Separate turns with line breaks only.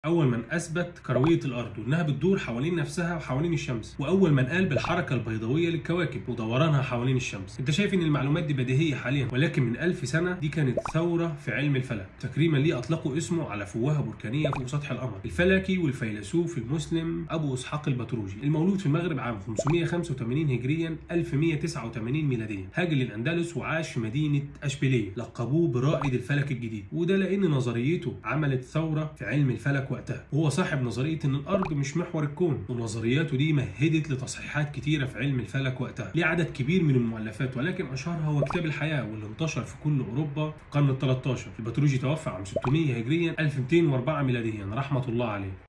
أول من أثبت كروية الأرض وإنها بتدور حوالين نفسها وحوالين الشمس، وأول من قال بالحركة البيضاوية للكواكب ودورانها حوالين الشمس. أنت شايف إن المعلومات دي بديهية حاليا، ولكن من ألف سنة دي كانت ثورة في علم الفلك، تكريما ليه أطلقوا اسمه على فوهة بركانية فوق سطح القمر. الفلكي والفيلسوف المسلم أبو إسحاق البتروجي، المولود في المغرب عام 585 هجريا 1189 ميلاديا، هاجر للأندلس وعاش في مدينة أشبيلية، لقبوه برائد الفلك الجديد، وده لأن نظريته عملت ثورة في علم الفلك وقتها وهو صاحب نظريه ان الارض مش محور الكون ونظرياته دي مهدت لتصحيحات كتيره في علم الفلك وقتها ليه عدد كبير من المؤلفات ولكن اشهرها هو كتاب الحياه واللي انتشر في كل اوروبا في القرن ال 13 البتروجي توفى عام 600 هجريا 1204 ميلاديا رحمه الله عليه